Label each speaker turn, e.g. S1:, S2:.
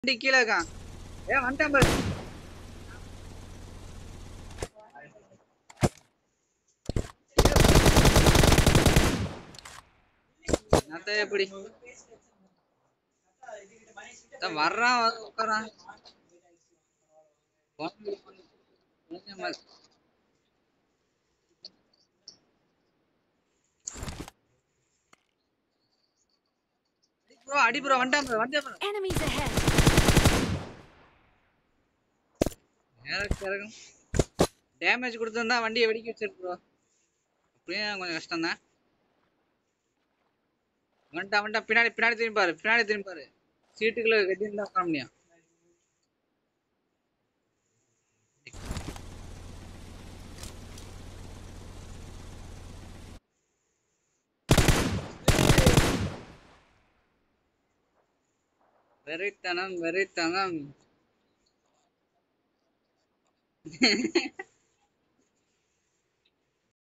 S1: வண்டி கீழே இருக்கான் ஏ வந்துட்டேன் பாரு என்னத்த எப்படி தான் வர்றான் வந்து உட்காரான் போன் கொஞ்சம் ம- ப்ரோ அடி ப்ரோ வந்துட்டான் ப்ரோ வந்துட்டான் ப்ரோ
S2: Enemies ahead!
S1: நேரம் இறக்கும் டேமேஜ் கொடுத்துருந்தா வண்டியை வெடிக்க வச்சிரு ப்ரோ அப்படியே கொஞ்சம் கஷ்டம் தான் வந்துட்டா வந்துட்டா பின்னாடி பின்னாடி திரும்பி பாரு பின்னாடி திரும்பி பாரு சீட்டுக்குள்ள கட்டியிருந்தா உட்கார முடியும் வெறித்தனம் வெறித்தனம்